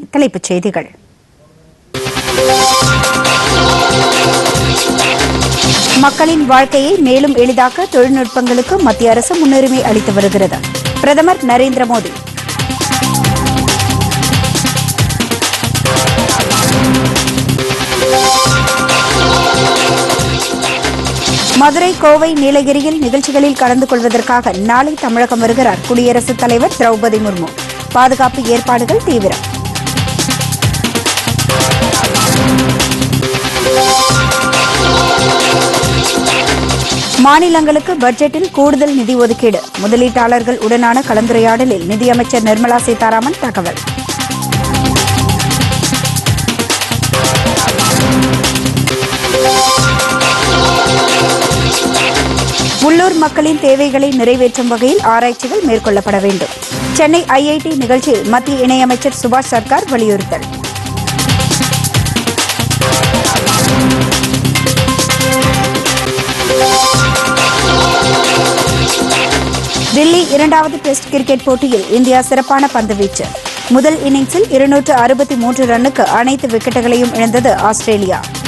தலைப்புச் செய்திகள் மக்களின் வாழ்க்கையை மேலும் எளிதாக்க தொழில்நுட்பங்களுக்கு மத்திய அரசு முன்னுரிமை அளித்து வருகிறது பிரதமர் நரேந்திர மோடி மதுரை கோவை நீலகிரியில் நிகழ்ச்சிகளில் கலந்து கொள்வதற்காக நாளை தமிழகம் வருகிறார் குடியரசுத் தலைவர் திரௌபதி முர்மு பாதுகாப்பு ஏற்பாடுகள் தீவிரம் மாநிலங்களுக்கு பட்ஜெட்டில் கூடுதல் நிதி ஒதுக்கீடு முதலீட்டாளர்கள் உடனான கலந்துரையாடலில் நிதியமைச்சர் நிர்மலா சீதாராமன் தகவல் உள்ளூர் மக்களின் தேவைகளை நிறைவேற்றும் வகையில் ஆராய்ச்சிகள் மேற்கொள்ளப்பட வேண்டும் சென்னை ஐஐடி நிகழ்ச்சியில் மத்திய இணையமைச்சர் சுபாஷ் சர்க்கார் வலியுறுத்தல் தில்லி இரண்டாவது டெஸ்ட் கிரிக்கெட் போட்டியில் இந்தியா சிறப்பான பந்துவீச்சு முதல் இன்னிங்ஸில் இருநூற்று அறுபத்தி மூன்று ரன்னுக்கு அனைத்து விக்கெட்டுகளையும் இழந்தது ஆஸ்திரேலியா